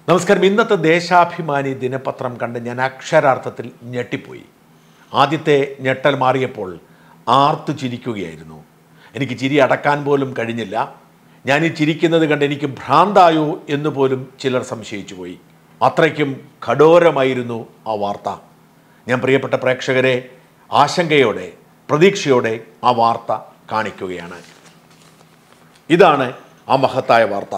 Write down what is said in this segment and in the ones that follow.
നമസ്കാരം ഇന്നത്തെ ദേശാഭിമാനി ദിനപത്രം കണ്ട് ഞാൻ അക്ഷരാർത്ഥത്തിൽ ഞെട്ടിപ്പോയി ആദ്യത്തെ ഞെട്ടൽ മാറിയപ്പോൾ ആർത്തു ചിരിക്കുകയായിരുന്നു എനിക്ക് ചിരി അടക്കാൻ പോലും കഴിഞ്ഞില്ല ഞാൻ ഈ ചിരിക്കുന്നത് കണ്ട് എനിക്ക് ഭ്രാന്തായോ എന്ന് പോലും ചിലർ സംശയിച്ചു പോയി അത്രയ്ക്കും കഠോരമായിരുന്നു ആ വാർത്ത ഞാൻ പ്രിയപ്പെട്ട പ്രേക്ഷകരെ ആശങ്കയോടെ പ്രതീക്ഷയോടെ ആ വാർത്ത കാണിക്കുകയാണ് ഇതാണ് ആ മഹത്തായ വാർത്ത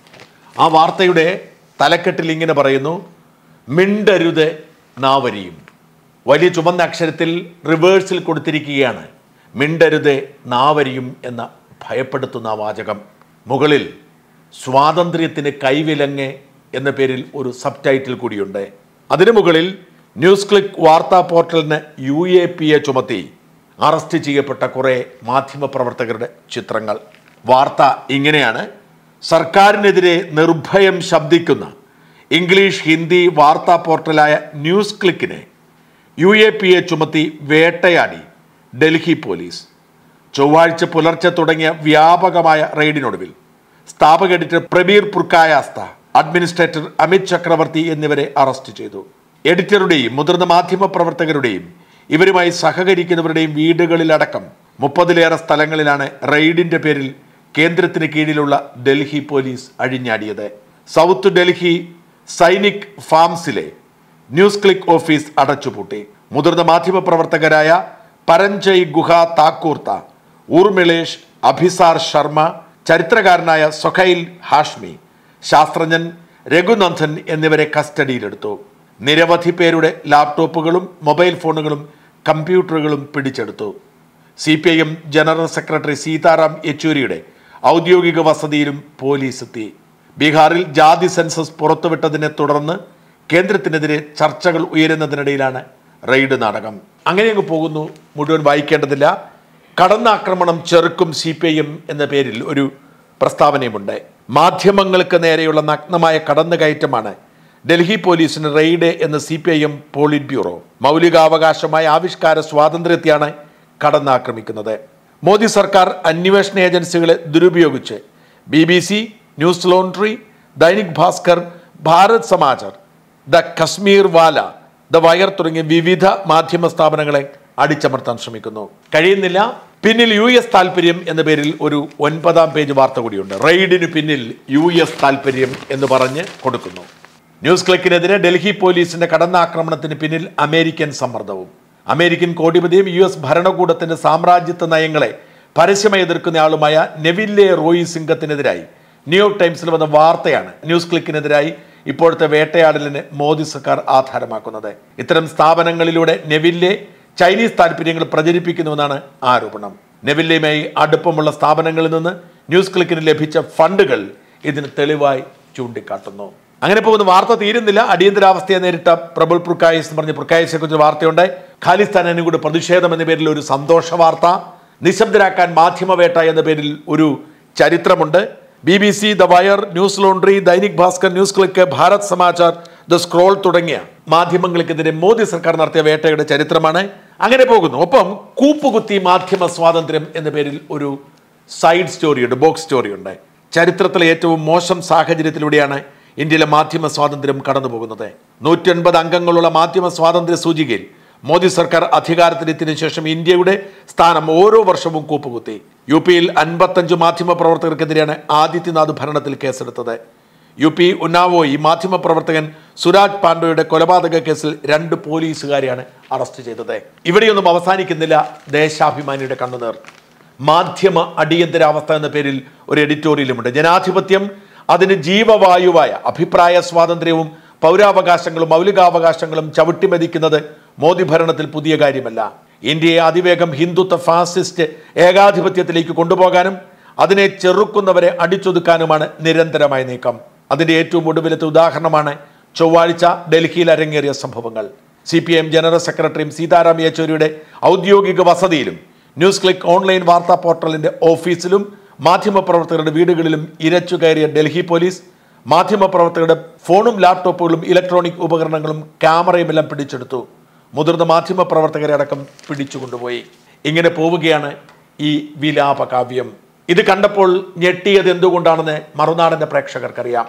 ആ വാർത്തയുടെ തലക്കെട്ടിൽ ഇങ്ങനെ പറയുന്നു മിണ്ടരുത് നാവരിയും വലിയ ചുവന്ന അക്ഷരത്തിൽ റിവേഴ്സിൽ കൊടുത്തിരിക്കുകയാണ് മിണ്ടരുത് നാവരിയും എന്ന ഭയപ്പെടുത്തുന്ന ആ വാചകം മുകളിൽ സ്വാതന്ത്ര്യത്തിന് കൈവിലങ്ങ് എന്ന പേരിൽ ഒരു സബ് ടൈറ്റിൽ കൂടിയുണ്ട് അതിനു മുകളിൽ ന്യൂസ് ക്ലിക്ക് വാർത്താ പോർട്ടലിന് യു എ പി എ ചുമത്തി അറസ്റ്റ് ചെയ്യപ്പെട്ട കുറേ മാധ്യമപ്രവർത്തകരുടെ ചിത്രങ്ങൾ വാർത്ത ഇങ്ങനെയാണ് സർക്കാരിനെതിരെ നിർഭയം ശബ്ദിക്കുന്ന ഇംഗ്ലീഷ് ഹിന്ദി വാർത്താ പോർട്ടലായ ന്യൂസ് ക്ലിക്കിനെ യു എ പി എ ചുമത്തി വേട്ടയാടി ഡൽഹി പോലീസ് ചൊവ്വാഴ്ച പുലർച്ചെ തുടങ്ങിയ വ്യാപകമായ റെയ്ഡിനൊടുവിൽ സ്ഥാപക എഡിറ്റർ പ്രബീർ പുർക്കായാസ്ത അഡ്മിനിസ്ട്രേറ്റർ അമിത് ചക്രവർത്തി എന്നിവരെ അറസ്റ്റ് ചെയ്തു എഡിറ്ററുടെയും മുതിർന്ന മാധ്യമ പ്രവർത്തകരുടെയും ഇവരുമായി സഹകരിക്കുന്നവരുടെയും വീടുകളിലടക്കം മുപ്പതിലേറെ സ്ഥലങ്ങളിലാണ് റെയ്ഡിന്റെ പേരിൽ കേന്ദ്രത്തിന് കീഴിലുള്ള ഡൽഹി പോലീസ് അഴിഞ്ഞാടിയത് സൗത്ത് ഡൽഹി സൈനിക് ഫാംസിലെ ന്യൂസ് ക്ലിക്ക് ഓഫീസ് അടച്ചുപൂട്ടി മുതിർന്ന മാധ്യമപ്രവർത്തകരായ പരഞ്ജയ് ഗുഹ താക്കൂർത്ത ഊർമിളേഷ് അഭിസാർ ശർമ്മ ചരിത്രകാരനായ സൊഹൈൽ ഹാഷ്മി ശാസ്ത്രജ്ഞൻ രഘുനന്ദൻ എന്നിവരെ കസ്റ്റഡിയിലെടുത്തു നിരവധി പേരുടെ ലാപ്ടോപ്പുകളും മൊബൈൽ ഫോണുകളും കമ്പ്യൂട്ടറുകളും പിടിച്ചെടുത്തു C P I M general secretary Sitaram യെച്ചൂരിയുടെ ഔദ്യോഗിക വസതിയിലും പോലീസ് എത്തി ബീഹാറിൽ ജാതി സെൻസസ് പുറത്തുവിട്ടതിനെ തുടർന്ന് കേന്ദ്രത്തിനെതിരെ ചർച്ചകൾ ഉയരുന്നതിനിടയിലാണ് റെയ്ഡ് നാടകം അങ്ങനെ അങ്ങ് പോകുന്നു മുഴുവൻ വായിക്കേണ്ടതില്ല കടന്നാക്രമണം ചെറുക്കും സി പി ഐ എം എന്ന പേരിൽ ഒരു പ്രസ്താവനയുമുണ്ട് മാധ്യമങ്ങൾക്ക് നേരെയുള്ള നഗ്നമായ കടന്നുകയറ്റമാണ് ഡൽഹി പോലീസിന് റെയ്ഡ് എന്ന് C P I M politburo മൗലികാവകാശമായ ആവിഷ്കാര സ്വാതന്ത്ര്യത്തെയാണ് കടന്നാക്രമിക്കുന്നത് മോദി സർക്കാർ അന്വേഷണ ഏജൻസികളെ ദുരുപയോഗിച്ച് B B C Newslaundry Dainik Bhaskar Bharat Samachar the Kashmir Walla the Wire തുടങ്ങിയ വിവിധ മാധ്യമ സ്ഥാപനങ്ങളെ അടിച്ചമർത്താൻ ശ്രമിക്കുന്നു കഴിയുന്നില്ല പിന്നിൽ യു എസ് താല്പര്യം എന്ന പേരിൽ ഒരു ഒൻപതാം പേജ് വാർത്ത കൂടിയുണ്ട് റെയ്ഡിന് പിന്നിൽ യു എസ് താല്പര്യം എന്ന് പറഞ്ഞ് കൊടുക്കുന്നു ന്യൂസ് ക്ലിക്കിനെതിരെ ഡൽഹി പോലീസിന്റെ കടന്നാക്രമണത്തിന് പിന്നിൽ അമേരിക്കൻ സമ്മർദ്ദവും അമേരിക്കൻ കോടിപതിയും യു എസ് ഭരണകൂടത്തിന്റെ സാമ്രാജ്യത്വ നയങ്ങളെ പരസ്യമായി എതിർക്കുന്നയാളുമായ നെവില്ലെ റോയി സിംഗത്തിനെതിരായി ന്യൂയോർക്ക് ടൈംസിൽ വന്ന വാർത്തയാണ് ന്യൂസ് ക്ലിക്കിനെതിരായി ഇപ്പോഴത്തെ വേട്ടയാടലിന് മോദി സർക്കാർ ആധാരമാക്കുന്നത് ഇത്തരം സ്ഥാപനങ്ങളിലൂടെ നെവില്ലെ ചൈനീസ് താല്പര്യങ്ങൾ പ്രചരിപ്പിക്കുന്നുവെന്നാണ് ആരോപണം നെവില്ലയുമായി അടുപ്പമുള്ള സ്ഥാപനങ്ങളിൽ നിന്ന് ന്യൂസ് ക്ലിക്കിന് ലഭിച്ച ഫണ്ടുകൾ ഇതിന് തെളിവായി ചൂണ്ടിക്കാട്ടുന്നു അങ്ങനെ പോകുന്ന വാർത്ത തീരുന്നില്ല അടിയന്തരാവസ്ഥയെ നേരിട്ട പ്രബൽ പുർക്കായസ് എന്ന് പറഞ്ഞ പുർക്കായസിനെ കുറിച്ച് വാർത്തയുണ്ട് ഖാലിസ്ഥാനും കൂടി പ്രതിഷേധം എന്ന പേരിൽ ഒരു സന്തോഷ വാർത്ത നിശബ്ദരാക്കാൻ മാധ്യമവേട്ട എന്ന പേരിൽ ഒരു ചരിത്രമുണ്ട് B B C the Wire Newslaundry Dainik Bhaskar NewsClick Bharat Samachar the Scroll തുടങ്ങിയ മാധ്യമങ്ങൾക്കെതിരെ മോദി സർക്കാർ നടത്തിയ വേട്ടയുടെ ചരിത്രമാണ് അങ്ങനെ പോകുന്നു ഒപ്പം കൂപ്പുകുത്തി മാധ്യമ സ്വാതന്ത്ര്യം എന്ന പേരിൽ ഒരു സൈഡ് സ്റ്റോറിയുണ്ട് ബോക്സ് സ്റ്റോറിയുണ്ട് ചരിത്രത്തിലെ ഏറ്റവും മോശം സാഹചര്യത്തിലൂടെയാണ് ഇന്ത്യയിലെ മാധ്യമ സ്വാതന്ത്ര്യം കടന്നു പോകുന്നത് നൂറ്റി അൻപത് അംഗങ്ങളുള്ള മാധ്യമ സ്വാതന്ത്ര്യ സൂചികയിൽ മോദി സർക്കാർ അധികാരത്തിലെത്തിയതിനു ശേഷം ഇന്ത്യയുടെ സ്ഥാനം ഓരോ വർഷവും കൂപ്പുകുത്തി യു പിയിൽ അൻപത്തഞ്ച് മാധ്യമ പ്രവർത്തകർക്കെതിരെയാണ് ആദിത്യനാഥ് ഭരണത്തിൽ കേസെടുത്തത് യു പി ഉന്നാവോയി മാധ്യമ പ്രവർത്തകൻ സുരാജ് പാണ്ഡയുടെ കൊലപാതക കേസിൽ രണ്ട് പോലീസുകാരെയാണ് അറസ്റ്റ് ചെയ്തത് ഇവിടെയൊന്നും അവസാനിക്കുന്നില്ല ദേശാഭിമാനിയുടെ കണ്ണുനീർ മാധ്യമ അടിയന്തരാവസ്ഥ എന്ന പേരിൽ ഒരു എഡിറ്റോറിയലുമുണ്ട് ജനാധിപത്യം അതിന് ജീവവായുവായ അഭിപ്രായ സ്വാതന്ത്ര്യവും പൗരാവകാശങ്ങളും മൗലികാവകാശങ്ങളും ചവിട്ടിമെതിക്കുന്നത് മോദി ഭരണത്തിൽ പുതിയ കാര്യമല്ല ഇന്ത്യയെ അതിവേഗം ഹിന്ദുത്വ ഫാസിസ്റ്റ് ഏകാധിപത്യത്തിലേക്ക് കൊണ്ടുപോകാനും അതിനെ ചെറുക്കുന്നവരെ അടിച്ചൊതുക്കാനുമാണ് നിരന്തരമായ നീക്കം അതിന്റെ ഏറ്റവും ഒടുവിലത്തെ ഉദാഹരണമാണ് ചൊവ്വാഴ്ച ഡൽഹിയിൽ അരങ്ങേറിയ സംഭവങ്ങൾ സി പി എം ജനറൽ സെക്രട്ടറിയും സീതാറാം യെച്ചൂരിയുടെ ഔദ്യോഗിക വസതിയിലും ന്യൂസ് ക്ലിക്ക് ഓൺലൈൻ വാർത്താ പോർട്ടലിന്റെ ഓഫീസിലും മാധ്യമപ്രവർത്തകരുടെ വീടുകളിലും ഇരച്ചു കയറിയ ഡൽഹി പോലീസ് മാധ്യമപ്രവർത്തകരുടെ ഫോണും ലാപ്ടോപ്പുകളും ഇലക്ട്രോണിക് ഉപകരണങ്ങളും ക്യാമറയും എല്ലാം പിടിച്ചെടുത്തു മുതിർന്ന മാധ്യമപ്രവർത്തകരെ അടക്കം പിടിച്ചുകൊണ്ടുപോയി ഇങ്ങനെ പോവുകയാണ് ഈ വിലാപകാവ്യം ഇത് കണ്ടപ്പോൾ ഞെട്ടിയത് എന്തുകൊണ്ടാണെന്ന് മറുനാടൻ്റെ പ്രേക്ഷകർക്കറിയാം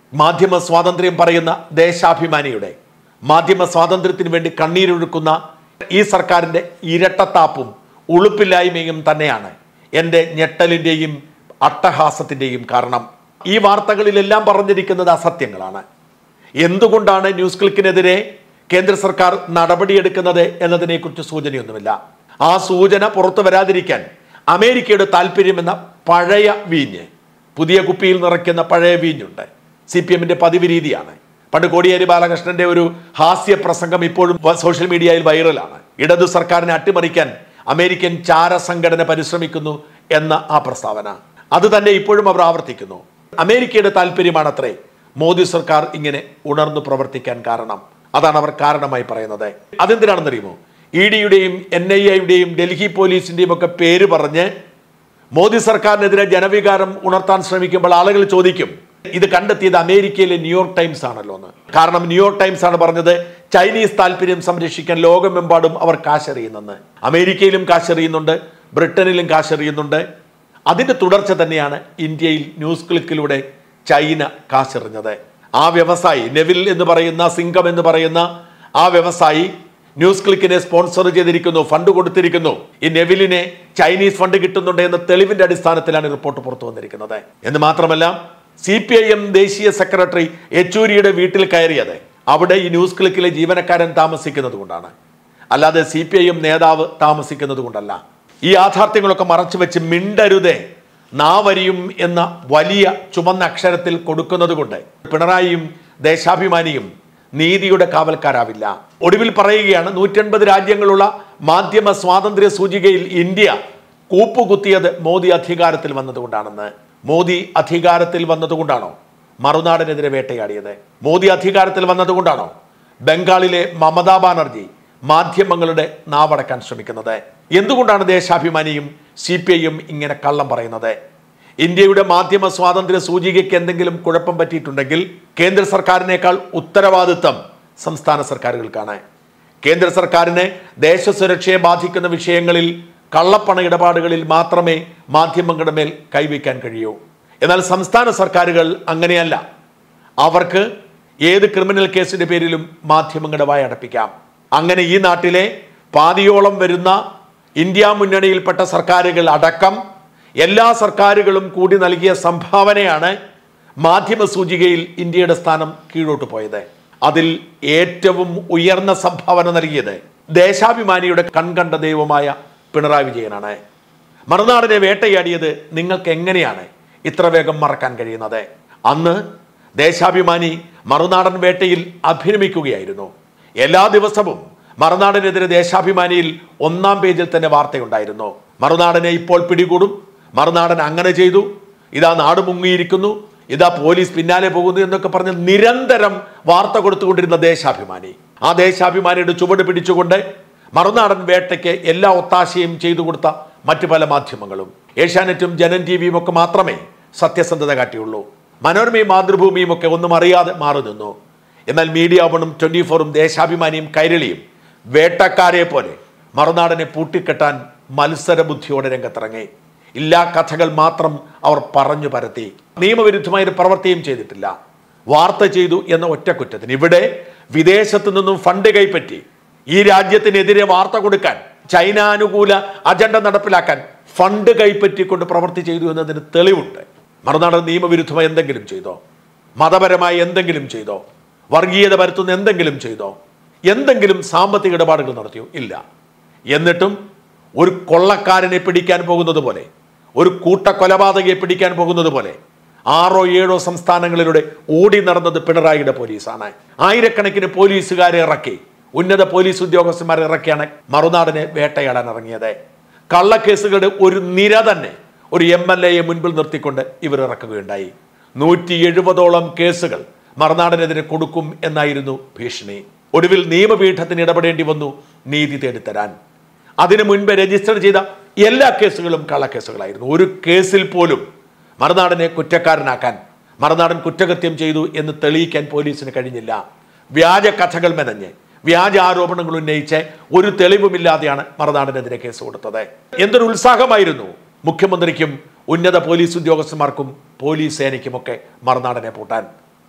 മാധ്യമ സ്വാതന്ത്ര്യം പറയുന്ന ദേശാഭിമാനിയുടെ മാധ്യമ സ്വാതന്ത്ര്യത്തിന് വേണ്ടി കണ്ണീരൊഴുക്കുന്ന ഈ സർക്കാരിൻ്റെ ഇരട്ടത്താപ്പും ഉളുപ്പില്ലായ്മയും തന്നെയാണ് എൻ്റെ ഞെട്ടലിൻ്റെയും അട്ടഹാസത്തിൻ്റെയും കാരണം ഈ വാർത്തകളിലെല്ലാം പറഞ്ഞിരിക്കുന്നത് അസത്യങ്ങളാണ് എന്തുകൊണ്ടാണ് ന്യൂസ് ക്ലിക്കിനെതിരെ കേന്ദ്ര സർക്കാർ നടപടിയെടുക്കുന്നത് എന്നതിനെക്കുറിച്ച് സൂചനയൊന്നുമില്ല ആ സൂചന പുറത്തു വരാതിരിക്കാൻ അമേരിക്കയുടെ താല്പര്യമെന്ന പഴയ വീഞ്ഞ് പുതിയ കുപ്പിയിൽ നിറയ്ക്കുന്ന പഴയ വീഞ്ഞുണ്ട് സി പി എമ്മിന്റെ പതിവ് രീതിയാണ് പണ്ട് കോടിയേരി ബാലകൃഷ്ണന്റെ ഒരു ഹാസ്യ പ്രസംഗം ഇപ്പോഴും വ- സോഷ്യൽ മീഡിയയിൽ വൈറലാണ് ഇടതു സർക്കാരിനെ അട്ടിമറിക്കാൻ അമേരിക്കൻ ചാര സംഘടന പരിശ്രമിക്കുന്നു എന്ന ആ പ്രസ്താവന അത് തന്നെ ഇപ്പോഴും അവർ ആവർത്തിക്കുന്നു അമേരിക്കയുടെ താല്പര്യമാണത്രേ മോദി സർക്കാർ ഇങ്ങനെ ഉണർന്നു പ്രവർത്തിക്കാൻ കാരണം അതാണ് അവർ കാരണമായി പറയുന്നത് അതെന്തിനാണെന്നറിയുമോ ഇ ഡിയുടെയും എൻ ഐ എയുടെയും ഡൽഹി പോലീസിന്റെയും ഒക്കെ പേര് പറഞ്ഞ് മോദി സർക്കാരിനെതിരെ ജനവികാരം ഉണർത്താൻ ശ്രമിക്കുമ്പോൾ ആളുകൾ ചോദിക്കും ഇത് കണ്ടെത്തിയത് അമേരിക്കയിലെ ന്യൂയോർക്ക് ടൈംസ് ആണല്ലോ എന്ന് കാരണം ന്യൂയോർക്ക് ടൈംസ് ആണ് പറഞ്ഞത് ചൈനീസ് താല്പര്യം സംരക്ഷിക്കാൻ ലോകമെമ്പാടും അവർ കാശെറിയുന്നെന്ന് അമേരിക്കയിലും കാശെറിയുന്നുണ്ട് ബ്രിട്ടനിലും കാശെറിയുന്നുണ്ട് അതിന്റെ തുടർച്ച തന്നെയാണ് ഇന്ത്യയിൽ ന്യൂസ് ക്ലിക്കിലൂടെ ചൈന കാശെറിഞ്ഞത് ആ വ്യവസായി നെവിൽ എന്ന് പറയുന്ന സിംഗം എന്ന് പറയുന്ന ആ വ്യവസായി ന്യൂസ് ക്ലിക്കിനെ സ്പോൺസർ ചെയ്തിരിക്കുന്നു ഫണ്ട് കൊടുത്തിരിക്കുന്നു ഈ നെവിലിനെ ചൈനീസ് ഫണ്ട് കിട്ടുന്നുണ്ട് എന്ന തെളിവിന്റെ അടിസ്ഥാനത്തിലാണ് ഈ റിപ്പോർട്ട് പുറത്തു വന്നിരിക്കുന്നത് എന്ന് മാത്രമല്ല സി പി ഐ എം ദേശീയ സെക്രട്ടറി യെച്ചൂരിയുടെ വീട്ടിൽ കയറിയത് അവിടെ ഈ ന്യൂസ് ക്ലിക്കിലെ ജീവനക്കാരൻ താമസിക്കുന്നത് കൊണ്ടാണ് അല്ലാതെ സി പി ഐ എം നേതാവ് താമസിക്കുന്നത് കൊണ്ടല്ല ഈ യാഥാർത്ഥ്യങ്ങളൊക്കെ മറച്ചു വെച്ച് മിണ്ടരുതേ നാവരിയും എന്ന വലിയ ചുമന്ന അക്ഷരത്തിൽ കൊടുക്കുന്നത് കൊണ്ട് പിണറായിയും ദേശാഭിമാനിയും നീതിയുടെ കാവൽക്കാരാവില്ല ഒടുവിൽ പറയുകയാണ് നൂറ്റൻപത് രാജ്യങ്ങളുള്ള മാധ്യമ സ്വാതന്ത്ര്യ സൂചികയിൽ ഇന്ത്യ കൂപ്പുകുത്തിയത് മോദി അധികാരത്തിൽ വന്നതുകൊണ്ടാണെന്ന് മോദി അധികാരത്തിൽ വന്നതുകൊണ്ടാണോ മറുനാടിനെതിരെ വേട്ടയാടിയത് മോദി അധികാരത്തിൽ വന്നതുകൊണ്ടാണോ ബംഗാളിലെ മമതാ ബാനർജി മാധ്യമങ്ങളുടെ നാവടക്കാൻ ശ്രമിക്കുന്നത് എന്തുകൊണ്ടാണ് ദേശാഭിമാനിയും സി പി ഐയും ഇങ്ങനെ കള്ളം പറയുന്നത് ഇന്ത്യയുടെ മാധ്യമ സ്വാതന്ത്ര്യ സൂചികയ്ക്ക് എന്തെങ്കിലും കുഴപ്പം പറ്റിയിട്ടുണ്ടെങ്കിൽ കേന്ദ്ര സർക്കാരിനേക്കാൾ ഉത്തരവാദിത്തം സംസ്ഥാന സർക്കാരുകൾക്കാണ് കേന്ദ്ര സർക്കാരിനെ ദേശസുരക്ഷയെ ബാധിക്കുന്ന വിഷയങ്ങളിൽ കള്ളപ്പണ ഇടപാടുകളിൽ മാത്രമേ മാധ്യമങ്ങളുടെ മേൽ കൈവയ്ക്കാൻ കഴിയൂ എന്നാൽ സംസ്ഥാന സർക്കാരുകൾ അങ്ങനെയല്ല അവർക്ക് ഏത് ക്രിമിനൽ കേസിന്റെ പേരിലും മാധ്യമങ്ങളുടെ വായ അടപ്പിക്കാം അങ്ങനെ ഈ നാട്ടിലെ പാതിയോളം വരുന്ന ഇന്ത്യ മുന്നണിയിൽപ്പെട്ട സർക്കാരുകൾ അടക്കം എല്ലാ സർക്കാരുകളും കൂടി നൽകിയ സംഭാവനയാണ് മാധ്യമ സൂചികയിൽ ഇന്ത്യയുടെ സ്ഥാനം കീഴോട്ട് പോയത് അതിൽ ഏറ്റവും ഉയർന്ന സംഭാവന നൽകിയത് ദേശാഭിമാനിയുടെ കൺകണ്ട ദൈവമായ പിണറായി വിജയനാണ് മറുനാടിനെ വേട്ടയാടിയത് നിങ്ങൾക്ക് എങ്ങനെയാണ് ഇത്ര വേഗം മറക്കാൻ കഴിയുന്നത് അന്ന് ദേശാഭിമാനി മറുനാടൻ വേട്ടയിൽ അഭിനമിക്കുകയായിരുന്നു എല്ലാ ദിവസവും മറുനാടിനെതിരെ ദേശാഭിമാനിയിൽ ഒന്നാം പേജിൽ തന്നെ വാർത്തയുണ്ടായിരുന്നു മറുനാടനെ ഇപ്പോൾ പിടികൂടും മറുനാടൻ അങ്ങനെ ചെയ്തു ഇതാ നാട് മുങ്ങിയിരിക്കുന്നു ഇതാ പോലീസ് പിന്നാലെ പോകുന്നു എന്നൊക്കെ പറഞ്ഞ് നിരന്തരം വാർത്ത കൊടുത്തുകൊണ്ടിരുന്ന ദേശാഭിമാനി ആ ദേശാഭിമാനിയുടെ ചുവട് പിടിച്ചുകൊണ്ട് മറുനാടൻ വേട്ടയ്ക്ക് എല്ലാ ഒത്താശയും ചെയ്തു കൊടുത്ത മറ്റു പല മാധ്യമങ്ങളും ഏഷ്യാനെറ്റും ജനൻ ടി വിയും ഒക്കെ മാത്രമേ സത്യസന്ധത കാട്ടിയുള്ളൂ മനോരമയും മാതൃഭൂമിയും ഒക്കെ ഒന്നും അറിയാതെ മാറി നിന്നു എന്നാൽ മീഡിയ വണും ട്വന്റി ഫോറും ദേശാഭിമാനിയും കൈരളിയും വേട്ടക്കാരെ പോലെ മറുനാടനെ പൂട്ടിക്കെട്ടാൻ മത്സരബുദ്ധിയോടെ രംഗത്തിറങ്ങി ഇല്ലാ കഥകൾ മാത്രം അവർ പറഞ്ഞു പരത്തി നിയമവിരുദ്ധമായ ഒരു പ്രവൃത്തിയും ചെയ്തിട്ടില്ല വാർത്ത ചെയ്തു എന്ന ഒറ്റക്കുറ്റത്തിന് ഇവിടെ വിദേശത്ത് നിന്നും ഫണ്ട് കൈപ്പറ്റി ഈ രാജ്യത്തിനെതിരെ വാർത്ത കൊടുക്കാൻ ചൈനാനുകൂല അജണ്ട നടപ്പിലാക്കാൻ ഫണ്ട് കൈപ്പറ്റിക്കൊണ്ട് പ്രവൃത്തി ചെയ്തു എന്നതിന് തെളിവുണ്ട് മറുനാടൻ നിയമവിരുദ്ധമായി എന്തെങ്കിലും ചെയ്തോ മതപരമായി എന്തെങ്കിലും ചെയ്തോ വർഗീയത പരത്തുന്ന എന്തെങ്കിലും ചെയ്തോ എന്തെങ്കിലും സാമ്പത്തിക ഇടപാടുകൾ നടത്തിയോ ഇല്ല എന്നിട്ടും ഒരു കൊള്ളക്കാരനെ പിടിക്കാൻ പോകുന്നത് പോലെ ഒരു കൂട്ട കൊലപാതകയെ പിടിക്കാൻ പോകുന്നത് പോലെ ആറോ ഏഴോ സംസ്ഥാനങ്ങളിലൂടെ ഓടി നടന്നത് പിണറായിയുടെ പോലീസാണ് ആയിരക്കണക്കിന് പോലീസുകാരെ ഇറക്കി ഉന്നത പോലീസ് ഉദ്യോഗസ്ഥന്മാരെ ഇറക്കിയാണ് മറുനാടിനെ വേട്ടയാടാൻ ഇറങ്ങിയത് കള്ളക്കേസുകളുടെ ഒരു നിര തന്നെ ഒരു എം എൽ എയെ മുൻപിൽ നിർത്തിക്കൊണ്ട് ഇവർ ഇറക്കുകയുണ്ടായി നൂറ്റി എഴുപതോളം കേസുകൾ മറുനാടിനെതിരെ കൊടുക്കും എന്നായിരുന്നു ഭീഷണി ഒടുവിൽ നിയമപീഠത്തിന് ഇടപെടേണ്ടി വന്നു നീതി തേടിത്തരാൻ അതിനു മുൻപ് രജിസ്റ്റർ ചെയ്ത എല്ലാ കേസുകളും കള്ളക്കേസുകളായിരുന്നു ഒരു കേസിൽ പോലും മറുനാടനെ കുറ്റക്കാരനാക്കാൻ മറുനാടൻ കുറ്റകൃത്യം ചെയ്തു എന്ന് തെളിയിക്കാൻ പോലീസിന് കഴിഞ്ഞില്ല വ്യാജ കഥകൾ മെനഞ്ഞ് വ്യാജ ആരോപണങ്ങൾ ഉന്നയിച്ച് ഒരു തെളിവുമില്ലാതെയാണ് മറുനാടിനെതിരെ കേസ് കൊടുത്തത് എന്തൊരു ഉത്സാഹമായിരുന്നു മുഖ്യമന്ത്രിക്കും ഉന്നത പോലീസ് ഉദ്യോഗസ്ഥന്മാർക്കും പോലീസ് സേനയ്ക്കുമൊക്കെ മറുനാടനെ പൂട്ടാൻ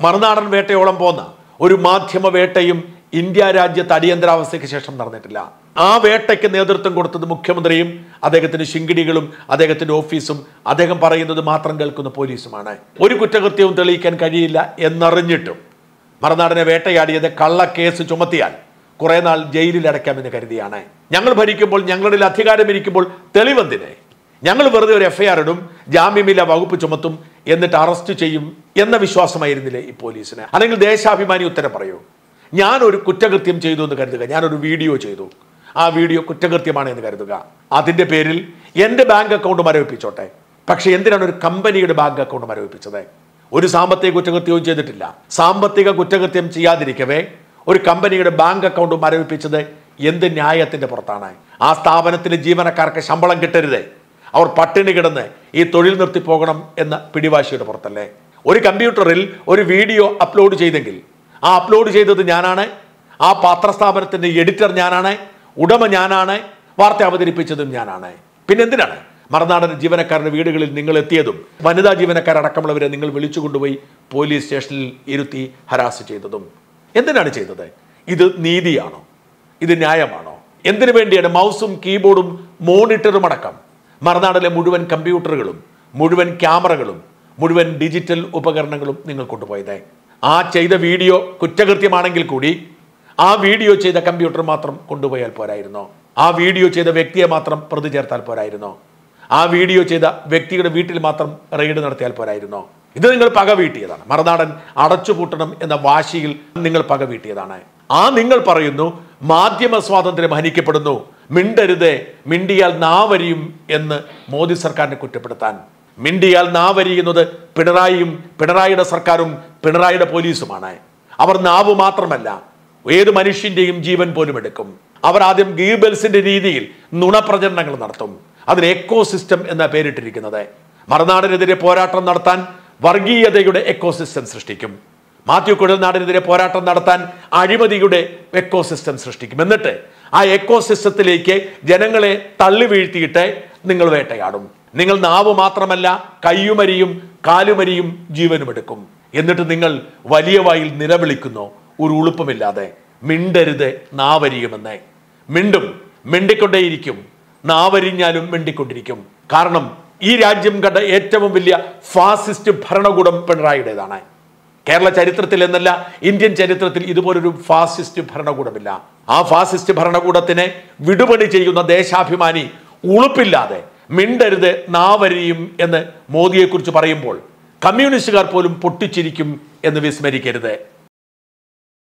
മറുനാടൻ വേട്ടയോളം പോന്ന ഒരു മാധ്യമ വേട്ടയും ഇന്ത്യ രാജ്യത്ത് അടിയന്തരാവസ്ഥയ്ക്ക് ശേഷം നടന്നിട്ടില്ല ആ വേട്ടയ്ക്ക് നേതൃത്വം കൊടുത്തത് മുഖ്യമന്ത്രിയും അദ്ദേഹത്തിന്റെ ശിങ്കിടികളും അദ്ദേഹത്തിന്റെ ഓഫീസും അദ്ദേഹം പറയുന്നത് മാത്രം കേൾക്കുന്ന പോലീസുമാണ് ഒരു കുറ്റകൃത്യവും തെളിയിക്കാൻ കഴിയില്ല എന്നറിഞ്ഞിട്ടും മറുനാടനെ വേട്ടയാടിയത് കള്ളക്കേസ് ചുമത്തിയാൽ കുറെ നാൾ ജയിലിൽ അടയ്ക്കാമെന്ന് കരുതിയാണ് ഞങ്ങൾ ഭരിക്കുമ്പോൾ ഞങ്ങളിൽ അധികാരമിരിക്കുമ്പോൾ തെളിവെന്തിനെ ഞങ്ങൾ വെറുതെ ഒരു എഫ്ഐആർ ഇടും ജാമ്യമില്ല വകുപ്പ് ചുമത്തും എന്നിട്ട് അറസ്റ്റ് ചെയ്യും എന്ന വിശ്വാസമായിരുന്നില്ലേ ഈ പോലീസിന് അല്ലെങ്കിൽ ദേശാഭിമാനി ഉത്തരം പറയൂ ഞാൻ ഒരു കുറ്റകൃത്യം ചെയ്തു എന്ന് കരുതുക ഞാനൊരു വീഡിയോ ചെയ്തു ആ വീഡിയോ കുറ്റകൃത്യമാണ് എന്ന് കരുതുക അതിന്റെ പേരിൽ എൻ്റെ ബാങ്ക് അക്കൗണ്ട് മരവിപ്പിച്ചോട്ടെ പക്ഷെ എന്തിനാണ് ഒരു കമ്പനിയുടെ ബാങ്ക് അക്കൗണ്ട് മരവിപ്പിച്ചത് ഒരു സാമ്പത്തിക കുറ്റകൃത്യവും ചെയ്തിട്ടില്ല സാമ്പത്തിക കുറ്റകൃത്യം ചെയ്യാതിരിക്കവേ ഒരു കമ്പനിയുടെ ബാങ്ക് അക്കൗണ്ട് മരവിപ്പിച്ചത് എന്ത് ന്യായത്തിന്റെ പുറത്താണ് ആ സ്ഥാപനത്തിലെ ജീവനക്കാർക്ക് ശമ്പളം കിട്ടരുതേ അവർ പട്ടിണി കിടന്ന് ഈ തൊഴിൽ നിർത്തി പോകണം എന്ന പിടിവാശിയുടെ പുറത്തല്ലേ ഒരു കമ്പ്യൂട്ടറിൽ ഒരു വീഡിയോ അപ്ലോഡ് ചെയ്തെങ്കിൽ ആ അപ്ലോഡ് ചെയ്തത് ഞാനാണ് ആ പാത്രസ്ഥാപനത്തിന്റെ എഡിറ്റർ ഞാനാണ് ഉടമ ഞാനാണ് വാർത്ത അവതരിപ്പിച്ചതും ഞാനാണ് പിന്നെ എന്തിനാണ് മറുനാടൻ ജീവനക്കാരുടെ വീടുകളിൽ നിങ്ങൾ എത്തിയതും വനിതാ ജീവനക്കാരടക്കമുള്ളവരെ നിങ്ങൾ വിളിച്ചു കൊണ്ടുപോയി പോലീസ് സ്റ്റേഷനിൽ ഇരുത്തി ഹരാസ് ചെയ്തതും എന്തിനാണ് ചെയ്തത് ഇത് നീതിയാണോ ഇത് ന്യായമാണോ എന്തിനു വേണ്ടിയാണ് മൗസും കീബോർഡും മോണിറ്ററും അടക്കം മറുനാടിലെ മുഴുവൻ കമ്പ്യൂട്ടറുകളും മുഴുവൻ ക്യാമറകളും മുഴുവൻ ഡിജിറ്റൽ ഉപകരണങ്ങളും നിങ്ങൾ കൊണ്ടുപോയത് ആ ചെയ്ത വീഡിയോ കുറ്റകൃത്യമാണെങ്കിൽ കൂടി ആ വീഡിയോ ചെയ്ത കമ്പ്യൂട്ടർ മാത്രം കൊണ്ടുപോയാൽ പോരായിരുന്നോ ആ വീഡിയോ ചെയ്ത വ്യക്തിയെ മാത്രം പ്രതി ചേർത്താൽ പോരായിരുന്നോ ആ വീഡിയോ ചെയ്ത വ്യക്തിയുടെ വീട്ടിൽ മാത്രം റെയ്ഡ് നടത്തിയാൽ പോരായിരുന്നോ ഇത് നിങ്ങൾ പക വീട്ടിയതാണ് മറുനാടൻ അടച്ചുപൂട്ടണം എന്ന വാശിയിൽ നിങ്ങൾ പക വീട്ടിയതാണ് ആ നിങ്ങൾ പറയുന്നു മാധ്യമ സ്വാതന്ത്ര്യം ഹനിക്കപ്പെടുന്നു മിണ്ടരുതേ മിണ്ടിയാൽ നാവരിയും എന്ന് മോദി സർക്കാരിനെ കുറ്റപ്പെടുത്താൻ മിണ്ടിയാൽ നാവരിയുന്നത് പിണറായിയും പിണറായിയുടെ സർക്കാരും പിണറായിയുടെ പോലീസുമാണ് അവർ നാവ് മാത്രമല്ല ഏത് മനുഷ്യന്റെയും ജീവൻ പോലും എടുക്കും അവർ ആദ്യം ഗീബൽസിന്റെ രീതിയിൽ നുണപ്രചരണങ്ങൾ നടത്തും അതിന് എക്കോ സിസ്റ്റം എന്ന പേരിട്ടിരിക്കുന്നത് മറുനാടിനെതിരെ പോരാട്ടം നടത്താൻ വർഗീയതയുടെ എക്കോ സിസ്റ്റം സൃഷ്ടിക്കും മാത്യു കുഴൽനാടിനെതിരെ പോരാട്ടം നടത്താൻ അഴിമതിയുടെ എക്കോ സിസ്റ്റം സൃഷ്ടിക്കും എന്നിട്ട് ആ എക്കോ സിസ്റ്റത്തിലേക്ക് ജനങ്ങളെ തള്ളി വീഴ്ത്തിയിട്ട് നിങ്ങൾ വേട്ടയാടും നിങ്ങൾ നാവ് മാത്രമല്ല കയ്യുമരിയും കാലുമരിയും ജീവനും എടുക്കും എന്നിട്ട് നിങ്ങൾ വലിയ വായിൽ നിലവിളിക്കുന്നു ഒരു ഉളുപ്പമില്ലാതെ മിണ്ടരുത് നാവരിയുമെന്ന് മിണ്ടും മിണ്ടിക്കൊണ്ടേയിരിക്കും നാവരിഞ്ഞാലും മിണ്ടിക്കൊണ്ടിരിക്കും കാരണം ഈ രാജ്യം കണ്ട ഏറ്റവും വലിയ ഫാസിസ്റ്റ് ഭരണകൂടം പിണറായിയുടേതാണ് കേരള ചരിത്രത്തിൽ എന്നല്ല ഇന്ത്യൻ ചരിത്രത്തിൽ ഇതുപോലൊരു ഫാസിസ്റ്റ് ഭരണകൂടമില്ല ആ ഫാസിസ്റ്റ് ഭരണകൂടത്തിനെ വിടുപണി ചെയ്യുന്ന ദേശാഭിമാനി ഉളുപ്പില്ലാതെ മിണ്ടരുത് നാവരിയും എന്ന് മോദിയെക്കുറിച്ച് പറയുമ്പോൾ കമ്മ്യൂണിസ്റ്റുകാർ പോലും പൊട്ടിച്ചിരിക്കും എന്ന് വിസ്മരിക്കരുത്